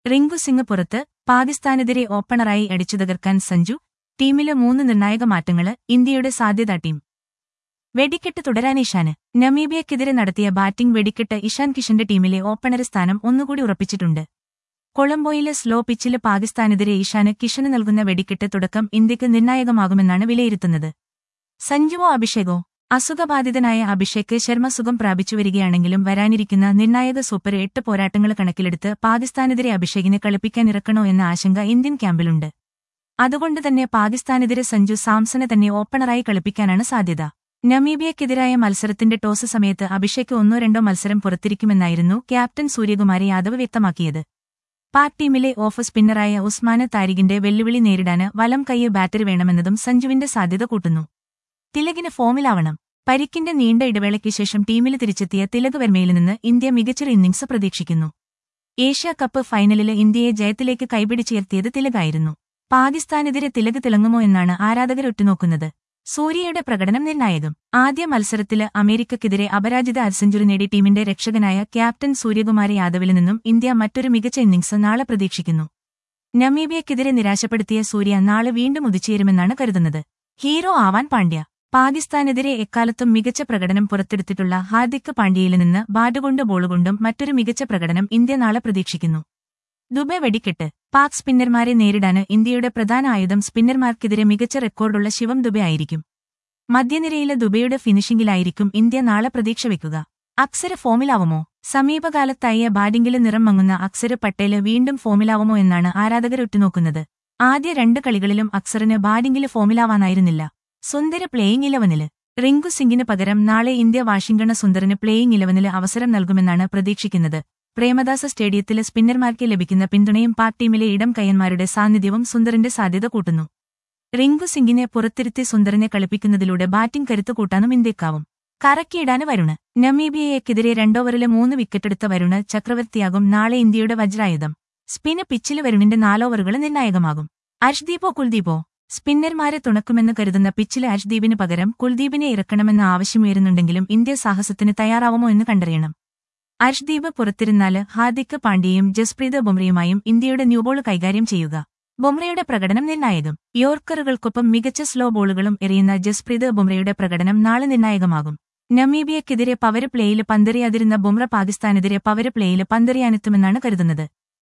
റിങ്കു സിംഗ് പുറത്ത് പാകിസ്ഥാനെതിരെ ഓപ്പണറായി അടിച്ചു തകർക്കാൻ സഞ്ജു ടീമിലെ മൂന്ന് നിർണായക മാറ്റങ്ങള് ഇന്ത്യയുടെ സാധ്യതാ ടീം വെടിക്കെട്ട് തുടരാൻ ഇഷാന് നമീബിയക്കെതിരെ നടത്തിയ ബാറ്റിംഗ് വെടിക്കെട്ട് ഇഷാൻ കിഷന്റെ ടീമിലെ ഓപ്പണർ സ്ഥാനം ഒന്നുകൂടി ഉറപ്പിച്ചിട്ടുണ്ട് കൊളംബോയിലെ സ്ലോ പിച്ചില് പാകിസ്ഥാനെതിരെ ഇഷാന് കിഷന് നൽകുന്ന വെടിക്കെട്ട് തുടക്കം ഇന്ത്യക്ക് നിർണായകമാകുമെന്നാണ് വിലയിരുത്തുന്നത് സഞ്ജുവോ അഭിഷേകോ അസുഖബാധിതനായ അഭിഷേക് ശർമ്മ സുഖം പ്രാപിച്ചുവരികയാണെങ്കിലും വരാനിരിക്കുന്ന നിർണായക സൂപ്പർ എട്ട് പോരാട്ടങ്ങൾ കണക്കിലെടുത്ത് പാകിസ്ഥാനെതിരെ അഭിഷേകിനെ കളിപ്പിക്കാനിറക്കണോ എന്ന ആശങ്ക ഇന്ത്യൻ ക്യാമ്പിലുണ്ട് അതുകൊണ്ട് തന്നെ പാകിസ്ഥാനെതിരെ സഞ്ജു സാംസനെ തന്നെ ഓപ്പണറായി കളിപ്പിക്കാനാണ് സാധ്യത നമീബിയക്കെതിരായ മത്സരത്തിന്റെ ടോസ് സമയത്ത് അഭിഷേക് ഒന്നോ രണ്ടോ മത്സരം പുറത്തിരിക്കുമെന്നായിരുന്നു ക്യാപ്റ്റൻ സൂര്യകുമാരി യാദവ് വ്യക്തമാക്കിയത് പാക് ടീമിലെ ഓഫ് സ്പിന്നറായ ഉസ്മാന് താരിഖിന്റെ വെല്ലുവിളി നേരിടാന് വലം കൈയ്യ് ബാറ്ററി വേണമെന്നതും സഞ്ജുവിന്റെ സാധ്യത കൂട്ടുന്നു തിലകിന് ഫോമിലാവണം പരിക്കിന്റെ നീണ്ട ഇടവേളയ്ക്ക് ശേഷം ടീമിൽ തിരിച്ചെത്തിയ തിലക് വർമ്മയിൽ നിന്ന് ഇന്ത്യ മികച്ചൊരു ഇന്നിംഗ്സ് പ്രതീക്ഷിക്കുന്നു ഏഷ്യ കപ്പ് ഫൈനലില് ഇന്ത്യയെ ജയത്തിലേക്ക് കൈപിടിച്ചുയർത്തിയത് തിലകായിരുന്നു പാകിസ്ഥാനെതിരെ തിലക് തിളങ്ങുമോ എന്നാണ് ആരാധകർ ഉറ്റുനോക്കുന്നത് സൂര്യയുടെ പ്രകടനം നിർണായകം ആദ്യ മത്സരത്തില് അമേരിക്കക്കെതിരെ അപരാജിത അർസെഞ്ചുറി നേടി ടീമിന്റെ രക്ഷകനായ ക്യാപ്റ്റൻ സൂര്യകുമാരി യാദവിൽ നിന്നും ഇന്ത്യ മറ്റൊരു മികച്ച ഇന്നിംഗ്സ് നാളെ പ്രതീക്ഷിക്കുന്നു നമീബിയക്കെതിരെ നിരാശപ്പെടുത്തിയ സൂര്യ നാളെ വീണ്ടും ഉദിച്ചുയരുമെന്നാണ് കരുതുന്നത് ഹീറോ ആവാൻ പാണ്ഡ്യ പാകിസ്ഥാനെതിരെ എക്കാലത്തും മികച്ച പ്രകടനം പുറത്തെടുത്തിട്ടുള്ള ഹാർദിക് പാണ്ഡ്യയിൽ നിന്ന് ബാറ്റുകൊണ്ട് ബോളുകൊണ്ടും മറ്റൊരു മികച്ച പ്രകടനം ഇന്ത്യ നാളെ പ്രതീക്ഷിക്കുന്നു ദുബെ വെടിക്കെട്ട് പാക് സ്പിന്നർമാരെ നേരിടാന് ഇന്ത്യയുടെ പ്രധാന ആയുധം സ്പിന്നർമാർക്കെതിരെ മികച്ച റെക്കോർഡുള്ള ശിവം ദുബെ ആയിരിക്കും മധ്യനിരയിലെ ദുബെയുടെ ഫിനിഷിംഗിലായിരിക്കും ഇന്ത്യ നാളെ പ്രതീക്ഷ വെക്കുക അക്സര ഫോമിലാവുമോ സമീപകാലത്തായ ബാറ്റിംഗില് നിറം മങ്ങുന്ന അക്സര് പട്ടേല് വീണ്ടും ഫോമിലാവുമോ എന്നാണ് ആരാധകർ ഉറ്റുനോക്കുന്നത് ആദ്യ രണ്ട് കളികളിലും അക്സറിന് ബാറ്റിംഗില് ഫോമിലാവാനായിരുന്നില്ല സുന്ദര പ്ലേയിങ് ഇലവനില് റിങ്കു സിംഗിന് പകരം നാളെ ഇന്ത്യ വാഷിംഗ്ടണ് സുന്ദറിന് പ്ലേയിങ് ഇലവനില് അവസരം നൽകുമെന്നാണ് പ്രതീക്ഷിക്കുന്നത് പ്രേമദാസ സ്റ്റേഡിയത്തിലെ സ്പിന്നർമാർക്ക് ലഭിക്കുന്ന പിന്തുണയും പാക് ടീമിലെ ഇടം കയ്യന്മാരുടെ സാന്നിധ്യവും സുന്ദറിന്റെ സാധ്യത കൂട്ടുന്നു റിങ്കു സിംഗിനെ പുറത്തിരുത്തി സുന്ദറിനെ കളിപ്പിക്കുന്നതിലൂടെ ബാറ്റിംഗ് കരുത്തു കൂട്ടാനും ഇന്ത്യക്കാവും കറക്കിയിടാന് വരുണ് നമീബിയയ്ക്കെതിരെ രണ്ടോവറില് മൂന്ന് വിക്കറ്റെടുത്ത വരുണ് ചക്രവർത്തിയാകും നാളെ ഇന്ത്യയുടെ വജ്രായുധം സ്പിന് പിച്ചില് വരുണിന്റെ നാലോവറുകൾ നിർണായകമാകും അർഷ്ദീപോ കുൽദീപോ സ്പിന്നർമാരെ തുണക്കുമെന്ന് കരുതുന്ന പിച്ചിലെ അർഷ്ദീപിന് പകരം കുൽദീപിനെ ഇറക്കണമെന്ന ആവശ്യമുയരുന്നുണ്ടെങ്കിലും ഇന്ത്യ സാഹസത്തിന് തയ്യാറാവുമോ എന്ന് കണ്ടറിയണം അർഷ്ദീപ് പുറത്തിരുന്നാല് ഹാർദിക് പാണ്ഡ്യയും ജസ്പ്രീത് ബുംറയുമായും ഇന്ത്യയുടെ ന്യൂബോൾ കൈകാര്യം ചെയ്യുക ബുംറയുടെ പ്രകടനം നിർണായകം യോർക്കറുകൾക്കൊപ്പം മികച്ച സ്ലോ ബോളുകളും എറിയുന്ന ജസ്പ്രീത് ബുംറയുടെ പ്രകടനം നാളെ നിർണായകമാകും നമീബിയക്കെതിരെ പവർ പ്ലേയിൽ പന്തെറിയാതിരുന്ന ബുംറ പാകിസ്ഥാനെതിരെ പവർ പ്ലേയിൽ പന്തെറിയാനെത്തുമെന്നാണ് കരുതുന്നത്